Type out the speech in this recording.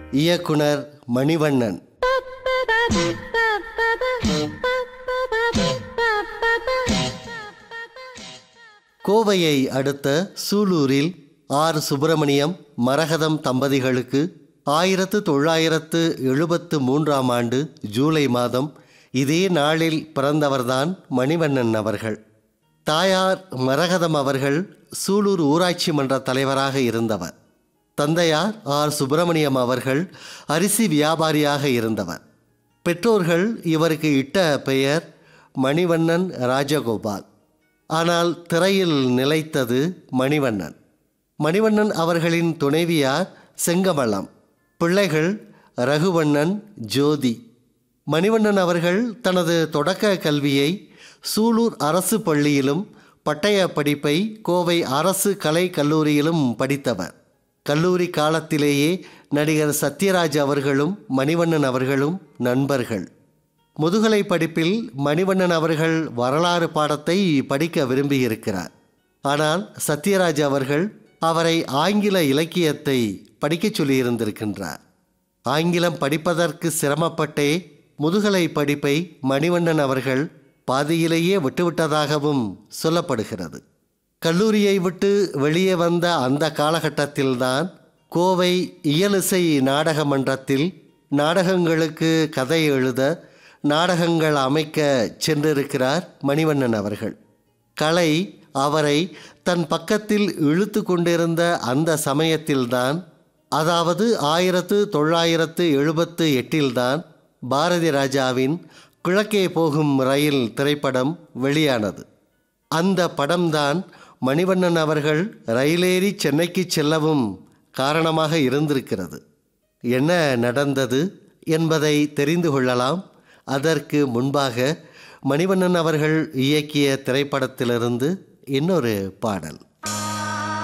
இயக்குனர் மணிவண்ணன் கோவையை அடுத்த சூலூரில் ஆர் சுப்பிரமணியம் மரகதம் தம்பதிகளுக்கு ஆயிரத்து தொள்ளாயிரத்து எழுபத்து மூன்றாம் ஆண்டு ஜூலை மாதம் இதே நாளில் பிறந்தவர்தான் மணிவண்ணன் அவர்கள் தாயார் மரகதம் அவர்கள் சூலூர் ஊராட்சி மன்ற தலைவராக இருந்தவர் தந்தையார் ஆர் சுப்பிரமணியம் அவர்கள் அரிசி வியாபாரியாக இருந்தவர் பெற்றோர்கள் இவருக்கு இட்ட பெயர் மணிவண்ணன் ராஜகோபால் ஆனால் திரையில் நிலைத்தது மணிவண்ணன் மணிவண்ணன் அவர்களின் துணைவியார் செங்கமலம் பிள்ளைகள் ரகுவண்ணன் ஜோதி மணிவண்ணன் அவர்கள் தனது தொடக்க கல்வியை சூலூர் அரசு பள்ளியிலும் பட்டய படிப்பை கோவை அரசு கலை கல்லூரியிலும் படித்தவர் கல்லூரி காலத்திலேயே நடிகர் சத்யராஜ் அவர்களும் மணிவண்ணன் அவர்களும் நண்பர்கள் முதுகலை படிப்பில் மணிவண்ணன் அவர்கள் வரலாறு பாடத்தை படிக்க விரும்பியிருக்கிறார் ஆனால் சத்யராஜ் அவர்கள் அவரை ஆங்கில இலக்கியத்தை படிக்கச் சொல்லியிருந்திருக்கின்றார் ஆங்கிலம் படிப்பதற்கு சிரமப்பட்டே முதுகலை படிப்பை மணிவண்ணன் அவர்கள் பாதியிலேயே விட்டுவிட்டதாகவும் சொல்லப்படுகிறது கல்லூரியை விட்டு வெளியே வந்த அந்த காலகட்டத்தில்தான் கோவை இயலிசை நாடக மன்றத்தில் நாடகங்களுக்கு கதை எழுத நாடகங்கள் அமைக்க சென்றிருக்கிறார் மணிவண்ணன் அவர்கள் கலை அவரை தன் பக்கத்தில் இழுத்து கொண்டிருந்த அந்த சமயத்தில்தான் அதாவது ஆயிரத்து தொள்ளாயிரத்து எழுபத்து எட்டில்தான் பாரதி ராஜாவின் கிழக்கே போகும் ரயில் திரைப்படம் வெளியானது அந்த படம்தான் மணிவண்ணன் அவர்கள் ரயிலேறி சென்னைக்கு செல்லவும் காரணமாக இருந்திருக்கிறது என்ன நடந்தது என்பதை தெரிந்து கொள்ளலாம் அதற்கு முன்பாக மணிவண்ணன் அவர்கள் இயக்கிய திரைப்படத்திலிருந்து இன்னொரு பாடல்